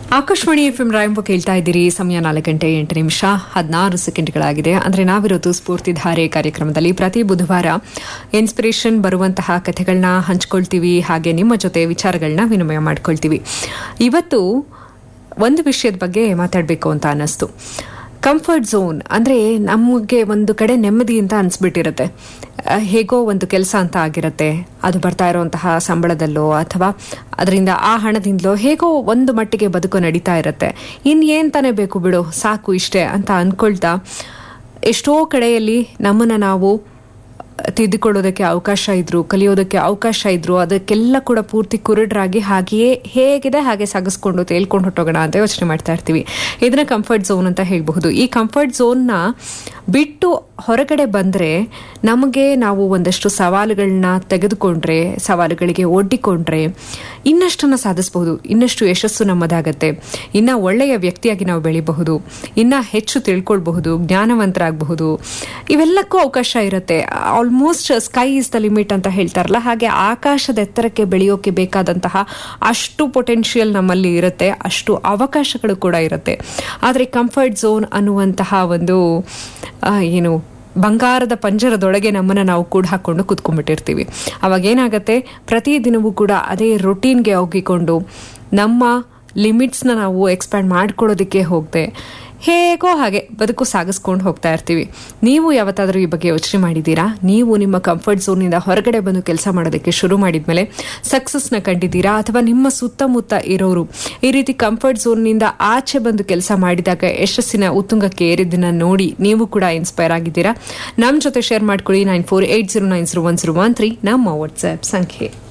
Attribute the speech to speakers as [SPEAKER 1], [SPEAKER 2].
[SPEAKER 1] Akashvani F M ರಾಯಂಬ ಕೇಳ್ತಾ ಇದ್ದೀರಿ ಸಮಯ ನಾಲ್ಕು ಗಂಟೆ ಎಂಟು ನಿಮಿಷ ಹದಿನಾರು ಸೆಕೆಂಡ್ಗಳಾಗಿದೆ ಅಂದ್ರೆ ನಾವಿರೋದು ಸ್ಫೂರ್ತಿಧಾರೆ ಕಾರ್ಯಕ್ರಮದಲ್ಲಿ ಪ್ರತಿ ಬುಧವಾರ ಇನ್ಸ್ಪಿರೇಷನ್ ಬರುವಂತಹ ಕಥೆಗಳನ್ನ ಹಂಚ್ಕೊಳ್ತೀವಿ ಹಾಗೆ ನಿಮ್ಮ ಜೊತೆ ವಿಚಾರಗಳನ್ನ ವಿನಿಮಯ ಮಾಡ್ಕೊಳ್ತೀವಿ ಇವತ್ತು ಒಂದು ವಿಷಯದ ಬಗ್ಗೆ ಮಾತಾಡಬೇಕು ಅಂತ ಅನ್ನಿಸ್ತು ಕಂಫರ್ಟ್ ಝೋನ್ ಅಂದರೆ ನಮಗೆ ಒಂದು ಕಡೆ ನೆಮ್ಮದಿ ಅಂತ ಅನಿಸ್ಬಿಟ್ಟಿರುತ್ತೆ ಅಹ್, ಹೇಗೋ ಒಂದು ಕೆಲಸ ಅಂತ ಆಗಿರುತ್ತೆ ಅದು ಬರ್ತಾ ಇರುವಂತಹ ಸಂಬಳದಲ್ಲೋ ಅಥವಾ ಅದರಿಂದ ಆ ಹಣದಿಂದಲೋ ಹೇಗೋ ಒಂದು ಮಟ್ಟಿಗೆ ಬದುಕು ನಡೀತಾ ಇರುತ್ತೆ ಇನ್ನೇನ್ ತಾನೇ ಬೇಕು ಬಿಡು ಸಾಕು ಇಷ್ಟೇ ಅಂತ ಅಂದ್ಕೊಳ್ತಾ ಎಷ್ಟೋ ಕಡೆಯಲ್ಲಿ ನಮ್ಮನ್ನು ನಾವು ತಿದ್ದುಕೊಳ್ಳೋದಕ್ಕೆ ಅವಕಾಶ ಇದ್ರು ಕಲಿಯೋದಕ್ಕೆ ಅವಕಾಶ ಇದ್ರು ಅದಕ್ಕೆಲ್ಲ ಕೂಡ ಪೂರ್ತಿ ಕುರುಡ್ರಾಗಿ ಹಾಗೆಯೇ ಹೇಗಿದೆ ಹಾಗೆ ಸಾಗಿಸ್ಕೊಂಡು ತೇಲ್ಕೊಂಡು ಹೊಟ್ಟೋಗೋಣ ಅಂತ ಯೋಚನೆ ಮಾಡ್ತಾ ಇರ್ತೀವಿ ಇದನ್ನ ಕಂಫರ್ಟ್ ಝೋನ್ ಅಂತ ಹೇಳಬಹುದು ಈ ಕಂಫರ್ಟ್ ಝೋನ್ನ ಬಿಟ್ಟು ಹೊರಗಡೆ ಬಂದ್ರೆ ನಮಗೆ ನಾವು ಒಂದಷ್ಟು ಸವಾಲುಗಳನ್ನ ತೆಗೆದುಕೊಂಡ್ರೆ ಸವಾಲುಗಳಿಗೆ ಒಡ್ಡಿಕೊಂಡ್ರೆ ಇನ್ನಷ್ಟನ್ನ ಸಾಧಿಸಬಹುದು ಇನ್ನಷ್ಟು ಯಶಸ್ಸು ನಮ್ಮದಾಗತ್ತೆ ಇನ್ನ ಒಳ್ಳೆಯ ವ್ಯಕ್ತಿಯಾಗಿ ನಾವು ಬೆಳಿಬಹುದು ಇನ್ನ ಹೆಚ್ಚು ತಿಳ್ಕೊಳ್ಬಹುದು ಜ್ಞಾನವಂತರಾಗಬಹುದು ಇವೆಲ್ಲಕ್ಕೂ ಅವಕಾಶ ಇರುತ್ತೆ almost sky is the limit ಅಂತ ಹೇಳ್ತಾರಲ್ಲ ಹಾಗೆ ಆಕಾಶದ ಎತ್ತರಕ್ಕೆ ಬೆಳೆಯೋಕೆ ಬೇಕಾದಂತಹ ಅಷ್ಟು ಪೊಟೆನ್ಷಿಯಲ್ ನಮ್ಮಲ್ಲಿ ಇರುತ್ತೆ ಅಷ್ಟು ಅವಕಾಶಗಳು ಕೂಡ ಇರುತ್ತೆ ಆದರೆ ಕಂಫರ್ಟ್ ಝೋನ್ ಅನ್ನುವಂತಹ ಒಂದು ಆ, ಏನು ಬಂಗಾರದ ಪಂಜರದೊಳಗೆ ನಮ್ಮನ್ನ ನಾವು ಕೂಡ ಹಾಕೊಂಡು ಕುತ್ಕೊಂಡ್ಬಿಟ್ಟಿರ್ತೀವಿ ಅವಾಗ ಏನಾಗತ್ತೆ ಪ್ರತಿದಿನವೂ ಕೂಡ ಅದೇ ರೊಟೀನ್ಗೆ ಒಗ್ಗಿಕೊಂಡು ನಮ್ಮ ಲಿಮಿಟ್ಸ್ನ ನಾವು ಎಕ್ಸ್ಪ್ಯಾಂಡ್ ಮಾಡ್ಕೊಳ್ಳೋದಕ್ಕೆ ಹೋಗದೆ ಹೇಗೋ ಹಾಗೆ ಬದುಕು ಸಾಗಿಸ್ಕೊಂಡು ಹೋಗ್ತಾ ಇರ್ತೀವಿ ನೀವು ಯಾವತ್ತಾದರೂ ಈ ಬಗ್ಗೆ ಯೋಚನೆ ಮಾಡಿದ್ದೀರಾ ನೀವು ನಿಮ್ಮ ಕಂಫರ್ಟ್ ಝೋನಿಂದ ಹೊರಗಡೆ ಬಂದು ಕೆಲಸ ಮಾಡೋದಕ್ಕೆ ಶುರು ಮಾಡಿದ್ಮೇಲೆ ಸಕ್ಸಸ್ನ ಕಂಡಿದ್ದೀರಾ ಅಥವಾ ನಿಮ್ಮ ಸುತ್ತಮುತ್ತ ಇರೋರು ಈ ರೀತಿ ಕಂಫರ್ಟ್ ಝೋನ್ನಿಂದ ಆಚೆ ಬಂದು ಕೆಲಸ ಮಾಡಿದಾಗ ಯಶಸ್ಸಿನ ಉತ್ತುಂಗಕ್ಕೆ ಏರಿದ್ದನ್ನ ನೋಡಿ ನೀವು ಕೂಡ ಇನ್ಸ್ಪೈರ್ ಆಗಿದ್ದೀರಾ ನಮ್ಮ ಜೊತೆ ಶೇರ್ ಮಾಡ್ಕೊಳ್ಳಿ nine four eight zero nine zero one zero one three ನಮ್ಮ ವಾಟ್ಸ್ಆ್ಯಪ್ ಸಂಖ್ಯೆ